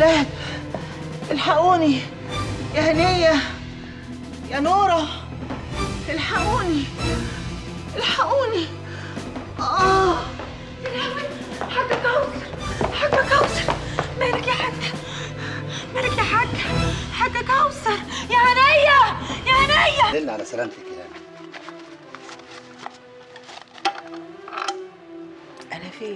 ولاد الحقوني يا هنية يا نورة الحقوني الحقوني آه يا لهوي حاجة كوثر حاجة كوثر مالك يا حاجة مالك يا حاجة حاجة كوثر يا هنية يا هنية دل على سلامتك يا هاني أنا فين؟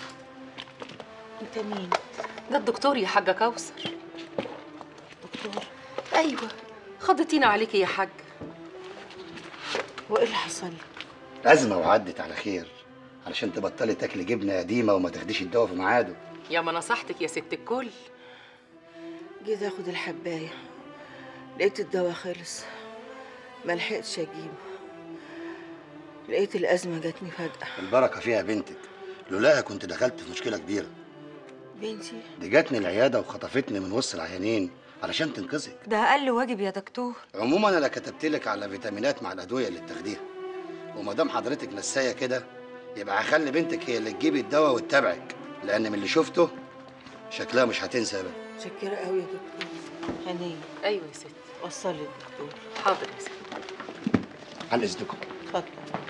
أنت مين؟ ده الدكتور يا حاجة كوثر دكتور أيوة خضتينا عليكي يا حاج وإيه اللي حصل لي؟ أزمة وعدت على خير علشان تبطلي تاكلي جبنة قديمة وما تاخديش الدواء في ميعاده يا ما نصحتك يا ست الكل جيت آخد الحباية لقيت الدواء خلص ما لحقتش أجيبه لقيت الأزمة جاتني فجأة البركة فيها بنتك لولاها كنت دخلت في مشكلة كبيرة بنتي دي جاتني العيادة وخطفتني من وسط العيانين علشان تنقذك ده أقل واجب يا دكتور عموما انا كتبت لك على فيتامينات مع الادويه اللي بتاخديها وما دام حضرتك نسايه كده يبقى هخلي بنتك هي اللي تجيب الدواء وتتابعك لان من اللي شفته شكلها مش هتنسى ابدا متشكرة قوي يا دكتور هنية أيوة يا ست وصلي الدكتور حاضر يا ست عن اذنكم اتفضل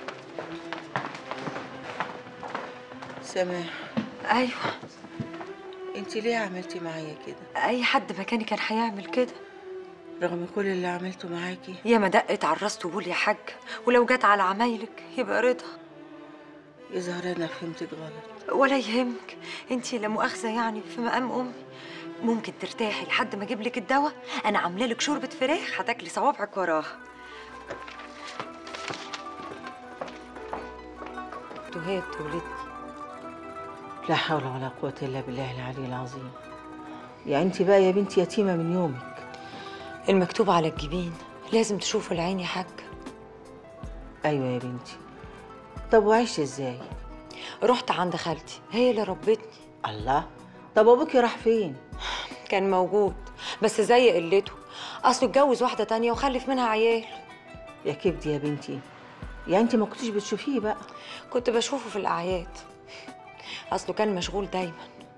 سماح أيوة انت ليه عملتي معايا كده أي حد مكاني كان هيعمل كده رغم كل اللي عملته معاكي يا ما دقت على الراس طبول يا حاج ولو جت على عمايلك يبقى رضا يظهر انا فهمتك غلط ولا يهمك انتي لا مؤاخذه يعني في مقام امي ممكن ترتاحي لحد ما اجيب لك الدواء انا عامله لك شوربه فراخ هتاكلي صوابعك وراها وهي بتولدني لا حول ولا قوة إلا بالله العلي العظيم يعني انت بقى يا بنتي يتيمة من يومك المكتوب على الجبين لازم تشوفوا العين يا حاج أيوة يا بنتي طب وعشت ازاي رحت عند خالتي هي اللي ربتني الله طب ابوكي راح فين كان موجود بس زي قلته اصله اتجوز واحده تانية وخلف منها عيال يا كبدي يا بنتي يعني انت ما كنتيش بتشوفيه بقى كنت بشوفه في الاعياد اصله كان مشغول دايما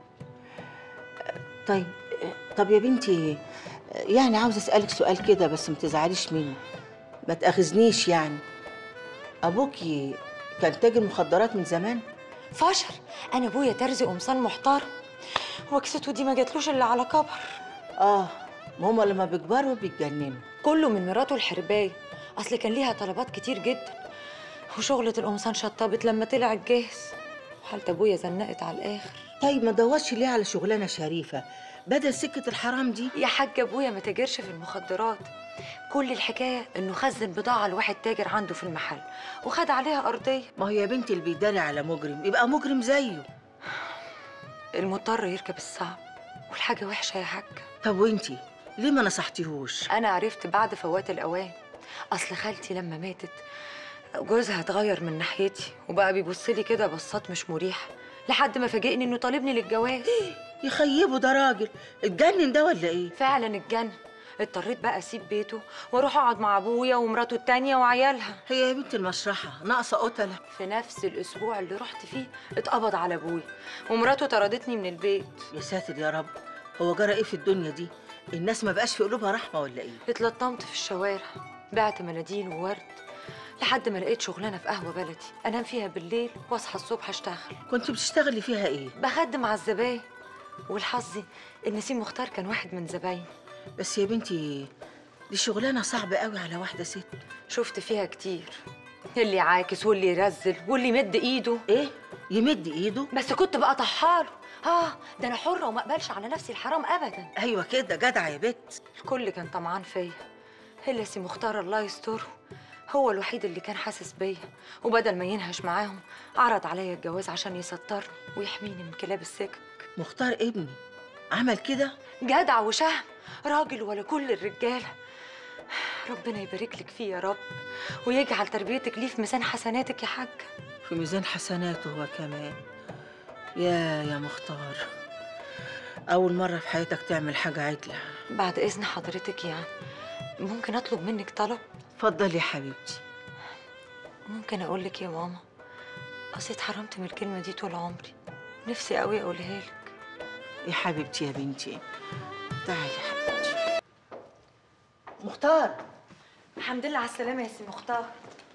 طيب طب يا بنتي يعني عاوزه اسالك سؤال كده بس ما تزعليش مني ما تاخذنيش يعني ابوكي كان تاجر مخدرات من زمان فشر انا ابويا ترزي قمصان محترم وكسته دي ما جاتلوش الا على كبر اه ما هما لما بيكبروا بيتجننوا كله من مراته الحربايه اصل كان ليها طلبات كتير جدا وشغلة القمصان شطبت لما طلع الجاهز وحالة ابويا زنقت على الاخر طيب ما دورش ليه على شغلانه شريفه بدل سكه الحرام دي يا حاج ابويا ما تاجرش في المخدرات كل الحكايه انه خزن بضاعه لواحد تاجر عنده في المحل وخد عليها ارضيه ما هو يا بنتي اللي بيداري على مجرم يبقى مجرم زيه المضطر يركب الصعب والحاجه وحشه يا حاج طب وانتي ليه ما نصحتيهوش انا عرفت بعد فوات الاوان اصل خالتي لما ماتت جوزها اتغير من ناحيتي وبقى بيبص لي كده بصات مش مريحه لحد ما فاجئني انه طالبني للجواز يخيبه ده راجل اتجنن ده ولا ايه فعلا اتجنن اضطريت بقى اسيب بيته واروح اقعد مع ابويا ومراته التانية وعيالها هي يا بنت المشرحه ناقصه قتله في نفس الاسبوع اللي رحت فيه اتقبض على ابويا ومراته طردتني من البيت يا ساتر يا رب هو جرى ايه في الدنيا دي الناس ما بقاش في قلوبها رحمه ولا ايه اتلطمت في الشوارع بعت مناديل وورد لحد ما لقيت شغلانه في قهوه بلدي انام فيها بالليل واصحى الصبح اشتغل كنت بتشتغلي فيها ايه بخدم على الزباين والحظي ان نسيم مختار كان واحد من زبايني بس يا بنتي دي شغلانه صعبه قوي على واحده ست شفت فيها كتير اللي عاكس واللي يرزل واللي يمد ايده ايه يمد ايده بس كنت بقى طحاله اه ده انا حره وما اقبلش على نفسي الحرام ابدا ايوه كده جدع يا بت الكل كان طمعان فيا الا سي مختار الله يستره هو الوحيد اللي كان حاسس بيا وبدل ما ينهش معاهم عرض عليا الجواز عشان يسترني ويحميني من كلاب السكك مختار ابني عمل كده جدع وشهم راجل ولا كل الرجاله ربنا يبارك لك فيه يا رب ويجعل تربيتك ليه في ميزان حسناتك يا حاج في ميزان حسناته هو كمان يا يا مختار اول مره في حياتك تعمل حاجه عدله بعد اذن حضرتك يعني ممكن اطلب منك طلب اتفضلي يا حبيبتي ممكن اقول لك يا ماما اصل اتحرمت من الكلمه دي طول عمري نفسي قوي اقولها لك يا حبيبتي يا بنتي تعالي يا حبيبتي مختار الحمد لله على السلامه يا سي مختار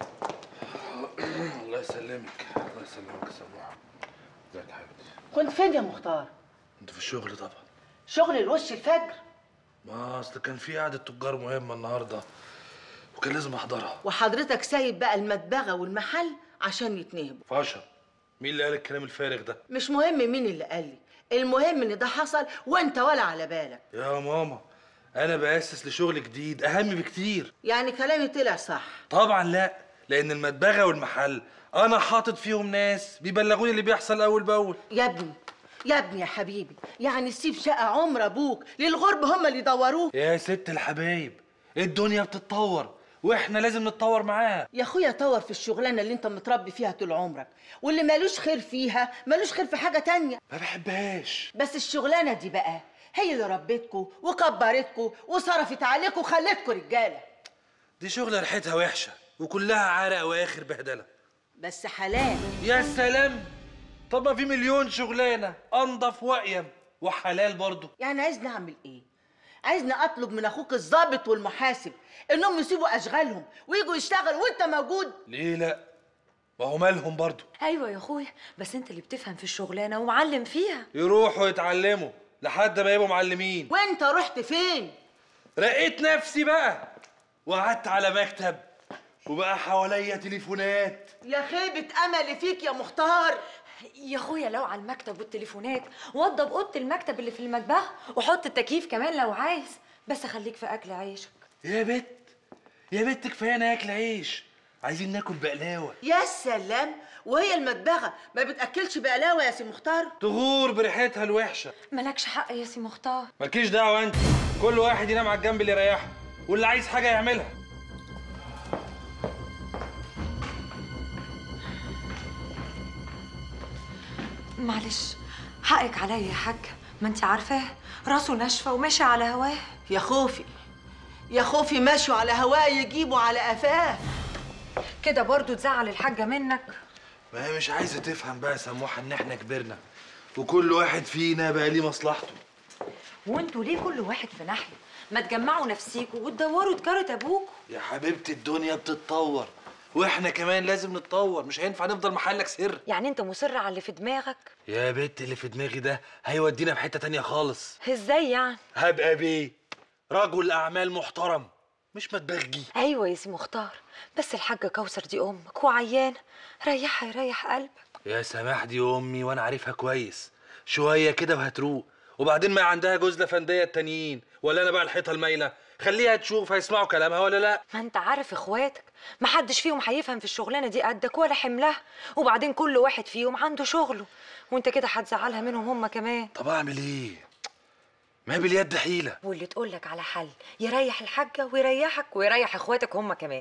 الله يسلمك الله يسلمك يا سموحه ازيك يا حبيبتي كنت فين يا مختار انت في الشغل طبعا شغل الوش الفجر ما اصل كان في قعده تجار مهمه النهارده وكان لازم احضرها وحضرتك سايب بقى المدبغه والمحل عشان يتنهبوا فاشا مين اللي قال الكلام الفارغ ده مش مهم مين اللي قال لي المهم ان ده حصل وانت ولا على بالك يا ماما انا باسس لشغل جديد اهم بكتير يعني كلامي طلع صح طبعا لا لان المدبغه والمحل انا حاطط فيهم ناس بيبلغوني اللي بيحصل اول باول يا ابني يا ابني يا حبيبي يعني سيب شقة عمر ابوك للغرب هم اللي يدوروه يا ست الحبايب الدنيا بتتطور واحنا لازم نتطور معاها يا اخويا طور في الشغلانه اللي انت متربي فيها طول عمرك واللي مالوش خير فيها مالوش خير في حاجه تانية ما بحبهاش بس الشغلانه دي بقى هي اللي ربتكوا وكبرتكوا وصرفت عليكوا وخلتكوا رجاله دي شغلة ريحتها وحشة وكلها عرق واخر بهدلة بس حلال يا سلام طب ما في مليون شغلانة أنضف وأقيم وحلال برضه يعني عايزني اعمل ايه عايزني اطلب من اخوك الضابط والمحاسب انهم يسيبوا اشغالهم ويجوا يشتغلوا وانت موجود ليه لا ما هو مالهم برضه ايوه يا اخويا بس انت اللي بتفهم في الشغلانه ومعلم فيها يروحوا يتعلموا لحد ما يبقوا معلمين وانت رحت فين رقيت نفسي بقى وقعدت على مكتب وبقى حواليا تليفونات يا خيبه املي فيك يا مختار يا اخويا لو على المكتب والتليفونات وضب اوضه المكتب اللي في المطبخ وحط التكييف كمان لو عايز بس خليك في اكل عيشك يا بت يا بت كفايه اكل عيش عايزين ناكل بقلاوه يا سلام وهي المدبغه ما بتاكلش بقلاوه يا سي مختار تغور بريحتها الوحشه مالكش حق يا سي مختار مالكيش دعوه انت كل واحد ينام على الجنب اللي يريحه واللي عايز حاجه يعملها معلش حقك عليا يا حاج ما انت عارفاه راسه ناشفه وماشي على هواه يا خوفي يا خوفي ماشوا على هواه يجيبوا على قفاه كده برضو تزعل الحاجه منك ما هي مش عايزه تفهم بقى يا سموحه ان احنا كبرنا وكل واحد فينا بقى ليه مصلحته وانتوا ليه كل واحد في ناحيه ما تجمعوا نفسيكوا وتدوروا تجاره ابوكوا يا حبيبتي الدنيا بتتطور واحنا كمان لازم نتطور مش هينفع نفضل محلك سر يعني انت مصر على اللي في دماغك يا بنت اللي في دماغي ده هيودينا في حته تانية خالص ازاي يعني هبقى بيه رجل اعمال محترم مش متبغي ايوه يا سي مختار بس الحاجه كوثر دي امك وعيانه ريحها يريح قلبك يا سماح دي امي وانا عارفها كويس شويه كده وهتروق وبعدين ما عندها جوز لفنديه التانيين ولا انا بقى الحيطه المايله خليها تشوف هيسمعوا كلامها ولا لا ما انت عارف اخواتك محدش فيهم هيفهم في الشغلانه دي قدك ولا حملها وبعدين كل واحد فيهم عنده شغله وانت كده هتزعلها منهم هم كمان طب اعمل ايه ما باليد حيله واللي تقولك على حل يريح الحاجه ويريحك ويريح اخواتك هم كمان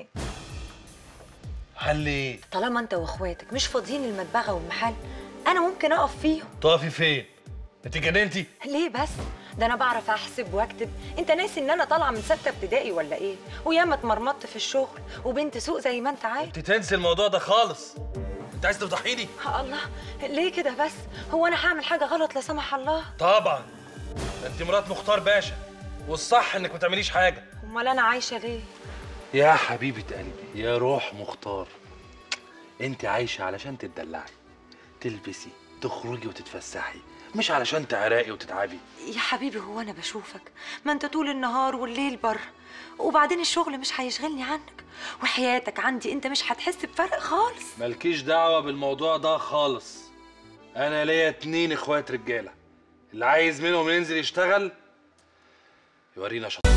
حل ايه طالما انت واخواتك مش فاضيين المدبغه والمحل انا ممكن اقف فيهم تقفي فين انت جننتي ليه بس ده انا بعرف احسب واكتب انت ناسي ان انا طالعه من سته ابتدائي ولا ايه وياما اتمرمطت في الشغل وبنت سوق زي ما انت عارف انت تنسي الموضوع ده خالص انت عايز تفضحيني الله ليه كده بس هو انا هعمل حاجه غلط لا سمح الله طبعا انت مرات مختار باشا والصح انك ما تعمليش حاجه امال انا عايشه ليه يا حبيبة قلبي يا روح مختار انت عايشة علشان تتدلعي تلبسي تخرجي وتتفسحي مش علشان تعرقي وتتعبي يا حبيبي هو انا بشوفك ما انت طول النهار والليل بره وبعدين الشغل مش هيشغلني عنك وحياتك عندي انت مش هتحس بفرق خالص مالكيش دعوة بالموضوع ده خالص انا ليا اتنين اخوات رجالة اللي عايز منهم ينزل يشتغل يورينا شطارة